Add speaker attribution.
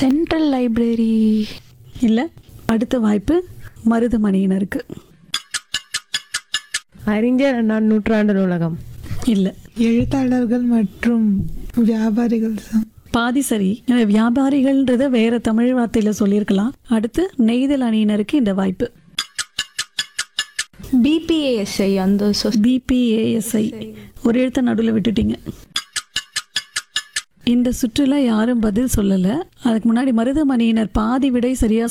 Speaker 1: central library
Speaker 2: இல்லை அடுத்த வாய்ப்பு மருதமணியினருக்கு
Speaker 3: அறிஞர் அண்ணா நூற்றாண்டு நூலகம்
Speaker 2: இல்லை
Speaker 4: எழுத்தாளர்கள் மற்றும் வியாபாரிகள் தான்
Speaker 2: பாதி சரி எனவே வியாபாரிகள்ன்றத வேற தமிழ் வார்த்தையில சொல்லியிருக்கலாம் அடுத்து நெய்தல் அணியினருக்கு இந்த வாய்ப்பு
Speaker 1: பிபிஏஎஸ்ஐ அந்த சொ-
Speaker 2: பிபிஏஎஸ்ஐ ஒரு எழுத்த நடுவில் விட்டுட்டீங்க இந்த சுற்றுல யாரும் பதில் சொல்லல அதுக்கு முன்னாடி மருதமணியினர் பாதி விடை சரியா